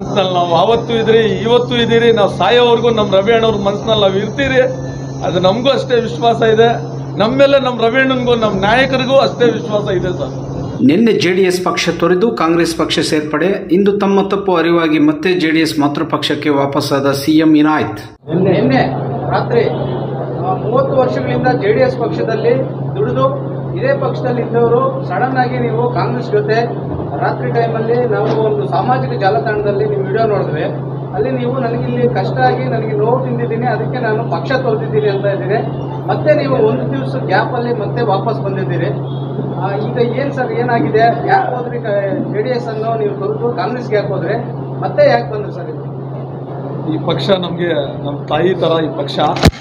ಮನಸ್ಸಿನಲ್ಲಿ ನಾವು ಆವತ್ತು ಇದ್ರಿ ಇವತ್ತು ಇದ್ದೀರಿ ನಾವು ಸಾಯೋವರೆಗೂ ನಮ್ಮ ರವಿ ಅಣ್ಣವ್ರ ಮನಸ್ಸಿನಲ್ಲಿ ನಾವು ಇರ್ತೀರಿ ಅದು ನಮಗೂ ಅಷ್ಟೇ ವಿಶ್ವಾಸ ಇದೆ ನಮ್ಮ ಮೇಲೆ ನಮ್ಮ ರವಿ ಅಣ್ಣನಿಗೂ ನಮ್ಮ ನಾಯಕರಿಗೂ ಅಷ್ಟೇ ವಿಶ್ವಾಸ ಇದೆ ಸರ್ ನಿನ್ನೆ ಜೆಡಿಎಸ್ ಪಕ್ಷ ತೊರೆದು ಕಾಂಗ್ರೆಸ್ ಪಕ್ಷ ಸೇರ್ಪಡೆ ಇಂದು ತಮ್ಮ ತಪ್ಪು ಅರಿವಾಗಿ ಮತ್ತೆ ಜೆಡಿಎಸ್ ಮಾತೃ ಪಕ್ಷಕ್ಕೆ ವಾಪಸ್ಸಾದ ಸಿಎಂ ಇನಾಯತ್ ನಿನ್ನೆ ರಾತ್ರಿ ಆ, ಮೂವತ್ತು ವರ್ಷಗಳಿಂದ ಜೆ ಡಿ ಎಸ್ ಪಕ್ಷದಲ್ಲಿ ದುಡಿದು ಇದೇ ಪಕ್ಷದಲ್ಲಿ ಇದ್ದವರು ಸಡನ್ ಆಗಿ ನೀವು ಕಾಂಗ್ರೆಸ್ ಜೊತೆ ರಾತ್ರಿ ಟೈಮಲ್ಲಿ ನಾವು ಒಂದು ಸಾಮಾಜಿಕ ಜಾಲತಾಣದಲ್ಲಿ ನೀವು ವಿಡಿಯೋ ನೋಡಿದ್ವಿ ಅಲ್ಲಿ ನೀವು ನನಗೆ ಇಲ್ಲಿ ಕಷ್ಟ ಆಗಿ ನನಗೆ ನೋವು ತಿಂದಿದ್ದೀನಿ ಅದಕ್ಕೆ ನಾನು ಪಕ್ಷ ತೊರೆದಿದ್ದೀನಿ ಅಂತ ಇದ್ದೀರಿ ಮತ್ತೆ ನೀವು ಒಂದು ದಿವಸ ಗ್ಯಾಪಲ್ಲಿ ಮತ್ತೆ ವಾಪಸ್ ಬಂದಿದ್ದೀರಿ ಆ, ಈಗ ಏನು ಸರ್ ಏನಾಗಿದೆ ಯಾಕೆ ಹೋದ್ರಿ ಜೆ ಡಿ ಎಸ್ ಅನ್ನು ನೀವು ತೊರೆದು ಕಾಂಗ್ರೆಸ್ಗೆ ಯಾಕೆ ಹೋದ್ರಿ ಮತ್ತೆ ಯಾಕೆ ಬಂದ್ರಿ ಸರ್ ಇದು ಈ ಪಕ್ಷ ನಮಗೆ ನಮ್ಮ ತಾಯಿ ಥರ ಈ ಪಕ್ಷ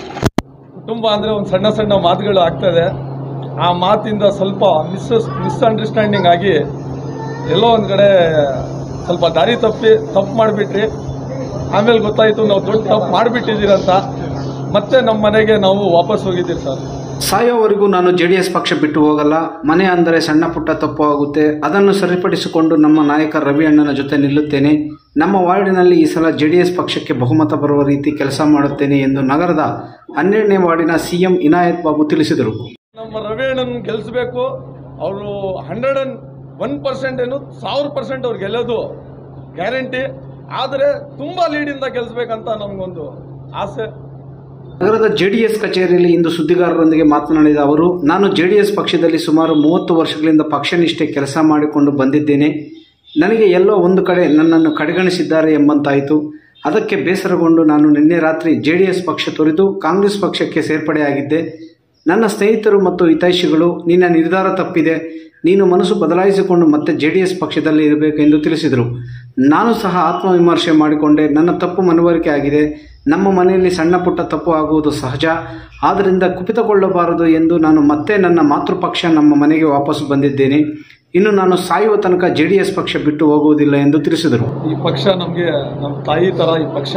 ಕುಟುಂಬ ಅಂದರೆ ಒಂದು ಸಣ್ಣ ಸಣ್ಣ ಮಾತುಗಳು ಆಗ್ತದೆ ಆ ಮಾತಿಂದ ಸ್ವಲ್ಪ ಮಿಸ್ ಮಿಸ್ಅಂಡರ್ಸ್ಟ್ಯಾಂಡಿಂಗ್ ಆಗಿ ಎಲ್ಲೋ ಒಂದು ಕಡೆ ಸ್ವಲ್ಪ ದಾರಿ ತಪ್ಪಿ ತಪ್ಪು ಮಾಡಿಬಿಟ್ರಿ ಆಮೇಲೆ ಗೊತ್ತಾಯಿತು ನಾವು ದೊಡ್ಡ ತಪ್ಪು ಮಾಡಿಬಿಟ್ಟಿದ್ದೀರಂತ ಮತ್ತೆ ನಮ್ಮ ಮನೆಗೆ ನಾವು ವಾಪಸ್ ಹೋಗಿದ್ದೀರಿ ಸರ್ ಸಾಯೋವರೆಗೂ ನಾನು ಜೆಡಿಎಸ್ ಪಕ್ಷ ಬಿಟ್ಟು ಹೋಗಲ್ಲ ಮನೆ ಅಂದರೆ ಸಣ್ಣ ಪುಟ್ಟ ತಪ್ಪು ಆಗುತ್ತೆ ಅದನ್ನು ಸರಿಪಡಿಸಿಕೊಂಡು ನಮ್ಮ ನಾಯಕ ರವಿ ಅಣ್ಣನ ಜೊತೆ ನಿಲ್ಲುತ್ತೇನೆ ನಮ್ಮ ವಾರ್ಡಿನಲ್ಲಿ ಈ ಸಲ ಜೆಡಿಎಸ್ ಪಕ್ಷಕ್ಕೆ ಬಹುಮತ ಬರುವ ರೀತಿ ಕೆಲಸ ಮಾಡುತ್ತೇನೆ ಎಂದು ನಗರದ ಹನ್ನೆರಡನೇ ವಾರ್ಡಿನ ಸಿಎಂ ಇನಾಯತ್ ಬಾಬು ತಿಳಿಸಿದರು ನಮ್ಮ ರವಿ ಅಣ್ಣನ ಗೆಲ್ಲಿಸ್ಬೇಕು ಅವರು ಹಂಡ್ರೆಡ್ ಅಂಡ್ ಒನ್ ಪರ್ಸೆಂಟ್ ಏನು ಸಾವಿರ ಪರ್ಸೆಂಟ್ ಅವ್ರು ಗೆಲ್ಲೋದು ಗ್ಯಾರಂಟಿ ಆದರೆ ತುಂಬ ಲೀಡಿಂದ ಗೆಲ್ಲಿಸ್ಬೇಕಂತ ನಮಗೊಂದು ಆಸೆ ನಗರದ ಜೆಡಿಎಸ್ ಕಚೇರಿಯಲ್ಲಿ ಇಂದು ಸುದ್ದಿಗಾರರೊಂದಿಗೆ ಮಾತನಾಡಿದ ಅವರು ನಾನು ಜೆಡಿಎಸ್ ಪಕ್ಷದಲ್ಲಿ ಸುಮಾರು ಮೂವತ್ತು ವರ್ಷಗಳಿಂದ ಪಕ್ಷನಿಷ್ಠೆ ಕೆಲಸ ಮಾಡಿಕೊಂಡು ಬಂದಿದ್ದೇನೆ ನನಗೆ ಎಲ್ಲೋ ಒಂದು ಕಡೆ ನನ್ನನ್ನು ಕಡೆಗಣಿಸಿದ್ದಾರೆ ಎಂಬಂತಾಯಿತು ಅದಕ್ಕೆ ಬೇಸರಗೊಂಡು ನಾನು ನಿನ್ನೆ ರಾತ್ರಿ ಜೆಡಿಎಸ್ ಪಕ್ಷ ತೊರೆದು ಕಾಂಗ್ರೆಸ್ ಪಕ್ಷಕ್ಕೆ ಸೇರ್ಪಡೆಯಾಗಿದ್ದೆ ನನ್ನ ಸ್ನೇಹಿತರು ಮತ್ತು ಹಿತೈಷಿಗಳು ನಿನ್ನ ನಿರ್ಧಾರ ತಪ್ಪಿದೆ ನೀನು ಮನಸ್ಸು ಬದಲಾಯಿಸಿಕೊಂಡು ಮತ್ತೆ ಜೆಡಿಎಸ್ ಪಕ್ಷದಲ್ಲಿ ಇರಬೇಕೆಂದು ತಿಳಿಸಿದರು ನಾನು ಸಹ ಆತ್ಮವಿಮರ್ಶೆ ಮಾಡಿಕೊಂಡೆ ನನ್ನ ತಪ್ಪು ಮನವರಿಕೆ ಆಗಿದೆ ನಮ್ಮ ಮನೆಯಲ್ಲಿ ಸಣ್ಣ ಪುಟ್ಟ ತಪ್ಪು ಆಗುವುದು ಸಹಜ ಆದ್ದರಿಂದ ಕುಪಿತಗೊಳ್ಳಬಾರದು ಎಂದು ನಾನು ಮತ್ತೆ ನನ್ನ ಮಾತೃಪಕ್ಷ ನಮ್ಮ ಮನೆಗೆ ವಾಪಸ್ ಬಂದಿದ್ದೇನೆ ಇನ್ನು ನಾನು ಸಾಯುವ ತನಕ ಜೆಡಿಎಸ್ ಪಕ್ಷ ಬಿಟ್ಟು ಹೋಗುವುದಿಲ್ಲ ಎಂದು ತಿಳಿಸಿದರು ಈ ಪಕ್ಷ ನಮಗೆ ನಮ್ಮ ತಾಯಿ ಥರ ಈ ಪಕ್ಷ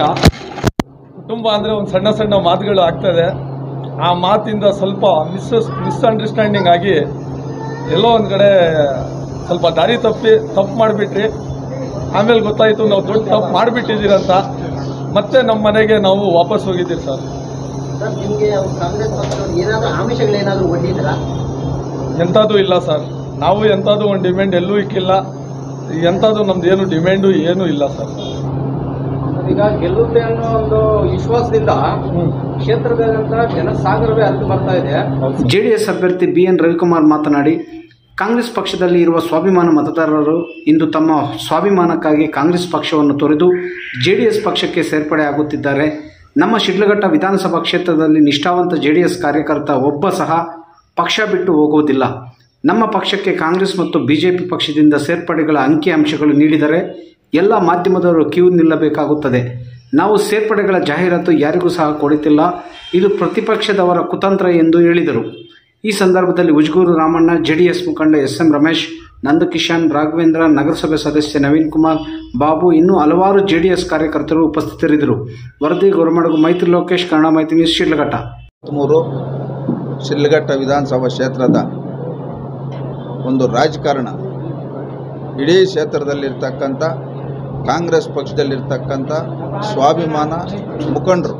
ಕುಟುಂಬ ಅಂದರೆ ಒಂದು ಸಣ್ಣ ಸಣ್ಣ ಮಾತುಗಳು ಆಗ್ತದೆ ಆ ಮಾತಿಂದ ಸ್ವಲ್ಪ ಮಿಸ್ ಮಿಸ್ಅಂಡರ್ಸ್ಟ್ಯಾಂಡಿಂಗ್ ಆಗಿ ಎಲ್ಲೋ ಒಂದು ಕಡೆ ಸ್ವಲ್ಪ ದಾರಿ ತಪ್ಪಿ ತಪ್ಪು ಮಾಡಿಬಿಟ್ರಿ ಆಮೇಲೆ ಗೊತ್ತಾಯಿತು ನಾವು ದೊಡ್ಡ ತಪ್ಪು ಮಾಡಿಬಿಟ್ಟಿದ್ದೀರಂತ ಮತ್ತೆ ನಮ್ಮ ಮನೆಗೆ ನಾವು ವಾಪಸ್ ಹೋಗಿದ್ದೀರಿ ಸರ್ ಸರ್ ನಿಮಗೆ ಕಾಂಗ್ರೆಸ್ ಪಕ್ಷದವ್ರು ಏನಾದರೂ ಆಮಿಷಗಳೇನಾದರೂ ಒಡ್ಡಿದ್ರಾ ಎಂಥದ್ದು ಇಲ್ಲ ಸರ್ ನಾವು ಎಂಥದ್ದು ಒಂದು ಡಿಮ್ಯಾಂಡ್ ಎಲ್ಲೂ ಇಕ್ಕಿಲ್ಲ ಎಂಥದ್ದು ನಮ್ದು ಏನು ಡಿಮ್ಯಾಂಡು ಏನೂ ಇಲ್ಲ ಸರ್ ಈಗ ಗೆಲ್ಲುತ್ತೆ ಅನ್ನೋ ಒಂದು ವಿಶ್ವಾಸದಿಂದ ಕ್ಷೇತ್ರದಾದ್ಯಂತ ಜನಸಾಗರವೇ ಹರಿದು ಬರ್ತಾ ಇದೆ ಜೆಡಿಎಸ್ ಅಭ್ಯರ್ಥಿ ಬಿ ಎನ್ ರವಿಕುಮಾರ್ ಮಾತನಾಡಿ ಕಾಂಗ್ರೆಸ್ ಪಕ್ಷದಲ್ಲಿ ಇರುವ ಸ್ವಾಭಿಮಾನ ಮತದಾರರು ಇಂದು ತಮ್ಮ ಸ್ವಾಭಿಮಾನಕ್ಕಾಗಿ ಕಾಂಗ್ರೆಸ್ ಪಕ್ಷವನ್ನು ತೊರೆದು ಜೆಡಿಎಸ್ ಪಕ್ಷಕ್ಕೆ ಸೇರ್ಪಡೆ ಆಗುತ್ತಿದ್ದಾರೆ ನಮ್ಮ ಶಿಡ್ಲಘಟ್ಟ ವಿಧಾನಸಭಾ ಕ್ಷೇತ್ರದಲ್ಲಿ ನಿಷ್ಠಾವಂತ ಜೆಡಿಎಸ್ ಕಾರ್ಯಕರ್ತ ಒಬ್ಬ ಸಹ ಪಕ್ಷ ಬಿಟ್ಟು ಹೋಗುವುದಿಲ್ಲ ನಮ್ಮ ಪಕ್ಷಕ್ಕೆ ಕಾಂಗ್ರೆಸ್ ಮತ್ತು ಬಿಜೆಪಿ ಪಕ್ಷದಿಂದ ಸೇರ್ಪಡೆಗಳ ಅಂಕಿಅಂಶಗಳು ನೀಡಿದರೆ ಎಲ್ಲ ಮಾಧ್ಯಮದವರು ಕ್ಯೂ ನಿಲ್ಲಬೇಕಾಗುತ್ತದೆ ನಾವು ಸೇರ್ಪಡೆಗಳ ಜಾಹೀರಾತು ಯಾರಿಗೂ ಸಹ ಕೊಡುತ್ತಿಲ್ಲ ಇದು ಪ್ರತಿಪಕ್ಷದವರ ಕುತಂತ್ರ ಎಂದು ಹೇಳಿದರು ಈ ಸಂದರ್ಭದಲ್ಲಿ ಉಜ್ಗೂರು ರಾಮಣ್ಣ ಜೆಡಿಎಸ್ ಮುಖಂಡ ಎಸ್ ಎಂ ರಮೇಶ್ ನಂದಕಿಶನ್ ರಾಘವೇಂದ್ರ ನಗರಸಭೆ ಸದಸ್ಯ ನವೀನ್ ಕುಮಾರ್ ಬಾಬು ಇನ್ನೂ ಹಲವಾರು ಜೆಡಿಎಸ್ ಕಾರ್ಯಕರ್ತರು ಉಪಸ್ಥಿತರಿದ್ದರು ವರದಿ ಗೊರಮಡಗು ಮೈತ್ರಿ ಲೋಕೇಶ್ ಕನ್ನಡ ಮೈತ್ರಿ ನ್ಯೂಸ್ ಶಿಡ್ಲಘಟ್ಟ ಮೂರು ಶಿಡ್ಲಘಟ್ಟ ವಿಧಾನಸಭಾ ಕ್ಷೇತ್ರದ ಒಂದು ರಾಜಕಾರಣ ಇಡೀ ಕ್ಷೇತ್ರದಲ್ಲಿರ್ತಕ್ಕಂಥ ಕಾಂಗ್ರೆಸ್ ಪಕ್ಷದಲ್ಲಿರ್ತಕ್ಕಂಥ ಸ್ವಾಭಿಮಾನ ಮುಖಂಡರು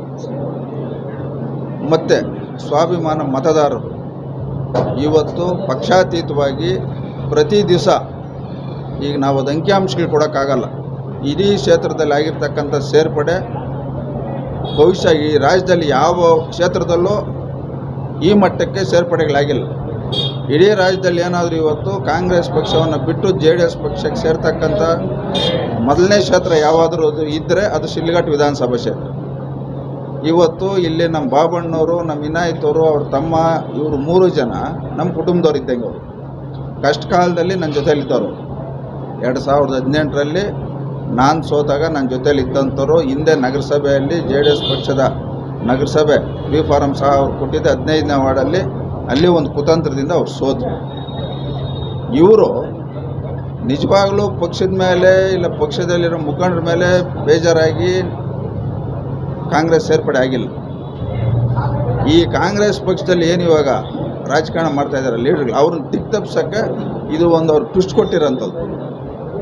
ಮತ್ತು ಸ್ವಾಭಿಮಾನ ಮತದಾರರು ಇವತ್ತು ಪಕ್ಷಾತೀತವಾಗಿ ಪ್ರತಿ ದಿವಸ ಈಗ ನಾವು ಅದು ಅಂಕಿಅಂಶಗಳು ಕೊಡೋಕ್ಕಾಗಲ್ಲ ಇಡೀ ಕ್ಷೇತ್ರದಲ್ಲಿ ಆಗಿರ್ತಕ್ಕಂಥ ಸೇರ್ಪಡೆ ಬಹುಶಃ ಈ ರಾಜ್ಯದಲ್ಲಿ ಯಾವ ಕ್ಷೇತ್ರದಲ್ಲೂ ಈ ಮಟ್ಟಕ್ಕೆ ಸೇರ್ಪಡೆಗಳಾಗಿಲ್ಲ ಇಡೀ ರಾಜ್ಯದಲ್ಲಿ ಏನಾದರೂ ಇವತ್ತು ಕಾಂಗ್ರೆಸ್ ಪಕ್ಷವನ್ನು ಬಿಟ್ಟು ಜೆ ಡಿ ಎಸ್ ಪಕ್ಷಕ್ಕೆ ಸೇರ್ತಕ್ಕಂಥ ಮೊದಲನೇ ಕ್ಷೇತ್ರ ಯಾವಾದರೂ ಅದು ಇದ್ದರೆ ಅದು ಶಿಲ್ಘಾಟ್ ವಿಧಾನಸಭಾ ಕ್ಷೇತ್ರ ಇವತ್ತು ಇಲ್ಲಿ ನಮ್ಮ ಬಾಬಣ್ಣವರು ನಮ್ಮ ವಿನಾಯತ್ ಅವರು ಅವ್ರ ತಮ್ಮ ಇವರು ಮೂರು ಜನ ನಮ್ಮ ಕುಟುಂಬದವ್ರು ಇದ್ದಂಗೆ ಅವರು ಕಷ್ಟ ಕಾಲದಲ್ಲಿ ನನ್ನ ಜೊತೆಲಿದ್ದವರು ಎರಡು ಸಾವಿರದ ಹದಿನೆಂಟರಲ್ಲಿ ನಾನು ಸೋತಾಗ ನನ್ನ ಜೊತೇಲಿ ಇದ್ದಂಥವ್ರು ಹಿಂದೆ ನಗರಸಭೆಯಲ್ಲಿ ಜೆ ಡಿ ಎಸ್ ಪಕ್ಷದ ನಗರಸಭೆ ಬಿ ಫಾರಂ ಸಹ ಅವ್ರು ಕೊಟ್ಟಿದ್ದೆ ಹದಿನೈದನೇ ವಾರ್ಡಲ್ಲಿ ಅಲ್ಲಿ ಒಂದು ಕುತಂತ್ರದಿಂದ ಅವ್ರು ಸೋತರು ಇವರು ನಿಜವಾಗ್ಲೂ ಪಕ್ಷದ ಮೇಲೆ ಇಲ್ಲ ಪಕ್ಷದಲ್ಲಿರೋ ಮುಖಂಡರ ಮೇಲೆ ಬೇಜಾರಾಗಿ ಕಾಂಗ್ರೆಸ್ ಸೇರ್ಪಡೆ ಆಗಿಲ್ಲ ಈ ಕಾಂಗ್ರೆಸ್ ಪಕ್ಷದಲ್ಲಿ ಏನು ಇವಾಗ ರಾಜಕಾರಣ ಮಾಡ್ತಾ ಇದ್ದಾರೆ ಲೀಡರ್ಗಳು ಅವ್ರನ್ನ ದಿಕ್ ತಪ್ಸಕ್ಕೆ ಇದು ಒಂದು ಅವ್ರು ಟ್ವಿಸ್ಟ್ ಕೊಟ್ಟಿರೋಂಥದ್ದು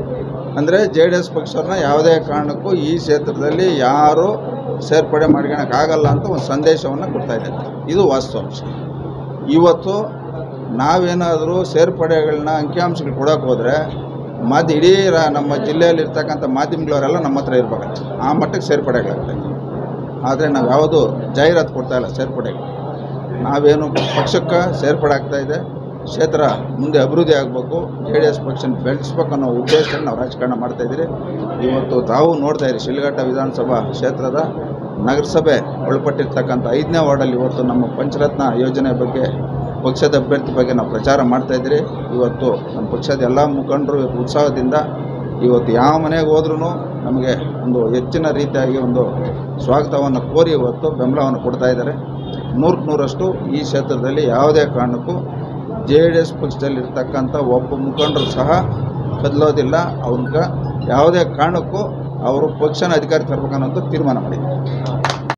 ಅಂದರೆ ಜೆ ಡಿ ಎಸ್ ಪಕ್ಷವ್ರನ್ನ ಯಾವುದೇ ಕಾರಣಕ್ಕೂ ಈ ಕ್ಷೇತ್ರದಲ್ಲಿ ಯಾರು ಸೇರ್ಪಡೆ ಮಾಡ್ಕೊಳಕ್ಕಾಗಲ್ಲ ಅಂತ ಒಂದು ಸಂದೇಶವನ್ನು ಕೊಡ್ತಾ ಇದೆ ಇದು ವಾಸ್ತವಾಂಶ ಇವತ್ತು ನಾವೇನಾದರೂ ಸೇರ್ಪಡೆಗಳನ್ನ ಅಂಕಿಅಂಶಗಳು ಕೊಡೋಕೆ ಹೋದರೆ ಮಾಧ್ಯ ಇಡೀ ರಾ ನಮ್ಮ ಜಿಲ್ಲೆಯಲ್ಲಿ ಇರ್ತಕ್ಕಂಥ ಮಾಧ್ಯಮಗಳವರೆಲ್ಲ ನಮ್ಮ ಹತ್ರ ಇರ್ಬೇಕಾಗ್ತದೆ ಆ ಮಟ್ಟಕ್ಕೆ ಸೇರ್ಪಡೆಗಳಾಗ್ತದೆ ಆದರೆ ನಾವು ಯಾವುದು ಜಾಹೀರಾತು ಕೊಡ್ತಾ ಇಲ್ಲ ಸೇರ್ಪಡೆಗೆ ನಾವೇನು ಪಕ್ಷಕ್ಕೆ ಸೇರ್ಪಡೆ ಆಗ್ತಾ ಇದೆ ಕ್ಷೇತ್ರ ಮುಂದೆ ಅಭಿವೃದ್ಧಿ ಆಗಬೇಕು ಜೆ ಡಿ ಎಸ್ ಪಕ್ಷನ ಬೆಳೆಸ್ಬೇಕು ಅನ್ನೋ ಉದ್ದೇಶದಲ್ಲಿ ನಾವು ರಾಜಕಾರಣ ಮಾಡ್ತಾ ಇದ್ದೀರಿ ಇವತ್ತು ತಾವು ನೋಡ್ತಾ ಇದ್ದೀರಿ ಶಿಲ್ಘಟ್ಟ ವಿಧಾನಸಭಾ ಕ್ಷೇತ್ರದ ನಗರಸಭೆ ಒಳಪಟ್ಟಿರ್ತಕ್ಕಂಥ ಐದನೇ ವಾರ್ಡಲ್ಲಿ ಇವತ್ತು ನಮ್ಮ ಪಂಚರತ್ನ ಯೋಜನೆ ಬಗ್ಗೆ ಪಕ್ಷದ ಅಭ್ಯರ್ಥಿ ಬಗ್ಗೆ ನಾವು ಪ್ರಚಾರ ಮಾಡ್ತಾ ಇದ್ದೀರಿ ಇವತ್ತು ನಮ್ಮ ಪಕ್ಷದ ಎಲ್ಲ ಮುಖಂಡರು ಇವತ್ತು ಉತ್ಸಾಹದಿಂದ ಇವತ್ತು ಯಾವ ಮನೆಗೆ ಹೋದ್ರೂ ನಮಗೆ ಒಂದು ಹೆಚ್ಚಿನ ರೀತಿಯಾಗಿ ಒಂದು ಸ್ವಾಗತವನ್ನು ಕೋರಿ ಇವತ್ತು ಬೆಂಬಲವನ್ನು ಕೊಡ್ತಾ ಇದ್ದಾರೆ ನೂರಕ್ಕೆ ನೂರಷ್ಟು ಈ ಕ್ಷೇತ್ರದಲ್ಲಿ ಯಾವುದೇ ಕಾರಣಕ್ಕೂ ಜೆ ಡಿ ಎಸ್ ಪಕ್ಷದಲ್ಲಿರ್ತಕ್ಕಂಥ ಒಬ್ಬ ಮುಖಂಡರು ಸಹ ಕದಲೋದಿಲ್ಲ ಅವ್ರಿಗೆ ಯಾವುದೇ ಕಾರಣಕ್ಕೂ ಅವರು ಪಕ್ಷನ ಅಧಿಕಾರ ತರಬೇಕನ್ನೋದು ತೀರ್ಮಾನ ಮಾಡಿದ್ದಾರೆ